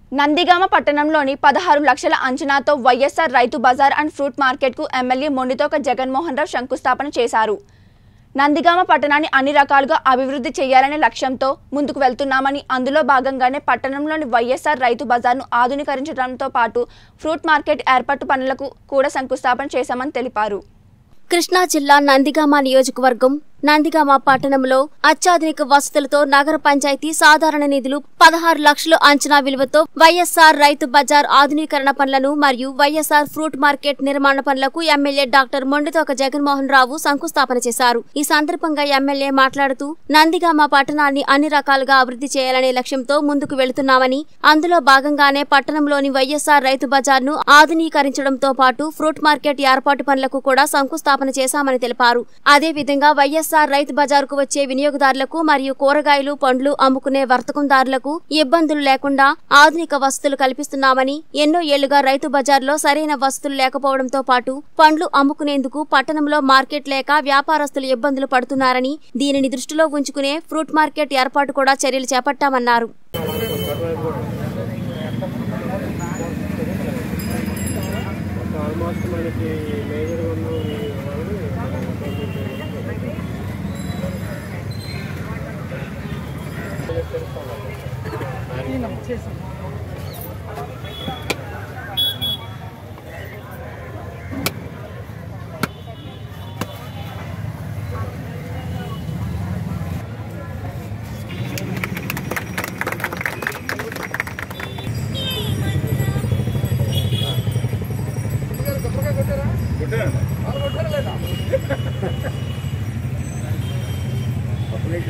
నందిగామ పట్టణంలోని పదహారు లక్షల అంచనాతో YSR Rythu Bazar and fruit మార్కెట్కు ఎమ్మెల్యే మొండితోక జగన్మోహన్ రావు శంకుస్థాపన చేశారు నందిగామ పట్టణాన్ని అన్ని రకాలుగా అభివృద్ధి చేయాలనే లక్ష్యంతో ముందుకు వెళ్తున్నామని అందులో భాగంగానే పట్టణంలోని వైఎస్ఆర్ రైతు బజార్ను ఆధునీకరించడంతో పాటు ఫ్రూట్ మార్కెట్ ఏర్పాటు పనులకు కూడా శంకుస్థాపన చేశామని తెలిపారు కృష్ణా జిల్లా నందిగామ నియోజకవర్గం నందిగామ పట్టణంలో అత్యాధునిక వసతులతో నగర పంచాయతీ సాధారణ నిధులు పదహారు లక్షలు అంచనా విలువతో వైఎస్ఆర్ రైతు బజార్ ఆధునీకరణ పనులను మరియు వైఎస్ఆర్ ఫ్రూట్ మార్కెట్ నిర్మాణ పనులకు ఎమ్మెల్యే డాక్టర్ మొండితోక జగన్మోహన్ రావు శంకుస్థాపన చేశారు ఈ సందర్భంగా ఎమ్మెల్యే మాట్లాడుతూ నందిగామ పట్టణాన్ని అన్ని రకాలుగా అభివృద్ధి చేయాలనే లక్ష్యంతో ముందుకు వెళుతున్నామని అందులో భాగంగానే పట్టణంలోని వైఎస్ఆర్ రైతు బజార్ను ఆధునీకరించడంతో పాటు ఫ్రూట్ మార్కెట్ ఏర్పాటు పనులకు కూడా శంకుస్థాపన చేశామని తెలిపారు అదే విధంగా వైఎస్ఆర్ రైతు బజారుకు వచ్చే వినియోగదారులకు మరియు కూరగాయలు పండ్లు అమ్ముకునే వర్తకందారులకు ఇబ్బందులు లేకుండా ఆధునిక వసతులు కల్పిస్తున్నామని ఎన్నో ఏళ్లుగా రైతు బజార్లో సరైన వసతులు లేకపోవడంతో పాటు పండ్లు అమ్ముకునేందుకు పట్టణంలో మార్కెట్ లేక వ్యాపారస్తులు ఇబ్బందులు పడుతున్నారని దీనిని దృష్టిలో ఉంచుకునే ఫ్రూట్ మార్కెట్ ఏర్పాటు కూడా చర్యలు చేపట్టామన్నారు ఆల్మోస్ట్ మనకి మేజర్ ఉన్న వాళ్ళు